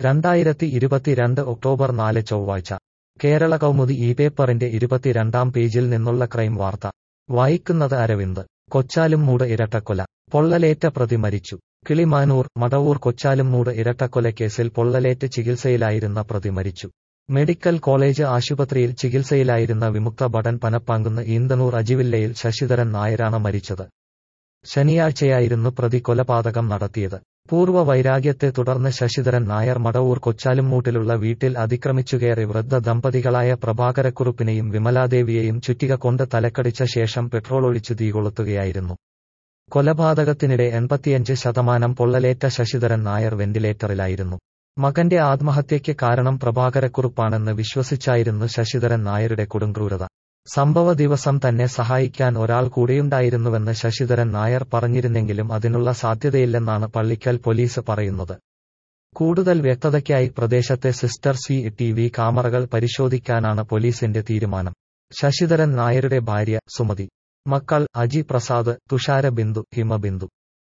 രണ്ടായിരത്തി ഇരുപത്തിരണ്ട് ഒക്ടോബർ നാല് ചൊവ്വാഴ്ച കേരള കൗമുദി ഈ പേപ്പറിന്റെ ഇരുപത്തിരണ്ടാം പേജിൽ നിന്നുള്ള ക്രൈം വാർത്ത വായിക്കുന്നത് അരവിന്ദ് കൊച്ചാലുംമൂട് ഇരട്ടക്കൊല പൊള്ളലേറ്റ പ്രതി മരിച്ചു കിളിമാനൂർ മടവൂർ കൊച്ചാലുംമൂട് ഇരട്ടക്കൊലക്കേസിൽ പൊള്ളലേറ്റ് ചികിത്സയിലായിരുന്ന പ്രതി മരിച്ചു മെഡിക്കൽ കോളേജ് ആശുപത്രിയിൽ ചികിത്സയിലായിരുന്ന വിമുക്ത ഭടൻ പനപ്പാങ്കുന്ന് ഈന്തനൂർ അജിവില്ലയിൽ ശശിധരൻ നായരാണ് മരിച്ചത് ശനിയാഴ്ചയായിരുന്നു പ്രതി കൊലപാതകം നടത്തിയത് പൂർവ്വ വൈരാഗ്യത്തെ തുടർന്ന് ശശിധരൻ നായർ മടവൂർ കൊച്ചാലുംമൂട്ടിലുള്ള വീട്ടിൽ അതിക്രമിച്ചുകയറി വൃദ്ധ ദമ്പതികളായ പ്രഭാകരക്കുറുപ്പിനെയും വിമലാദേവിയെയും ചുറ്റിക കൊണ്ട് തലക്കടിച്ച ശേഷം പെട്രോൾ ഒഴിച്ചു തീകൊളുത്തുകയായിരുന്നു കൊലപാതകത്തിനിടെ എൺപത്തിയഞ്ച് ശതമാനം പൊള്ളലേറ്റ ശശിധരൻ നായർ വെന്റിലേറ്ററിലായിരുന്നു മകന്റെ ആത്മഹത്യയ്ക്ക് കാരണം പ്രഭാകരക്കുറുപ്പാണെന്ന് വിശ്വസിച്ചായിരുന്നു ശശിധരൻ നായരുടെ കൊടുംക്രൂരത സംഭവ ദിവസം തന്നെ സഹായിക്കാൻ ഒരാൾ കൂടെയുണ്ടായിരുന്നുവെന്ന് ശശിധരൻ നായർ പറഞ്ഞിരുന്നെങ്കിലും അതിനുള്ള സാധ്യതയില്ലെന്നാണ് പള്ളിക്കൽ പോലീസ് പറയുന്നത് കൂടുതൽ വ്യക്തതയ്ക്കായി പ്രദേശത്തെ സിസ്റ്റർ സി ടി വി ക്യാമറകൾ പരിശോധിക്കാനാണ് പോലീസിന്റെ തീരുമാനം ശശിധരൻ നായരുടെ ഭാര്യ സുമതി മക്കൾ അജി പ്രസാദ് തുഷാര ബിന്ദു ഹിമബിന്ദു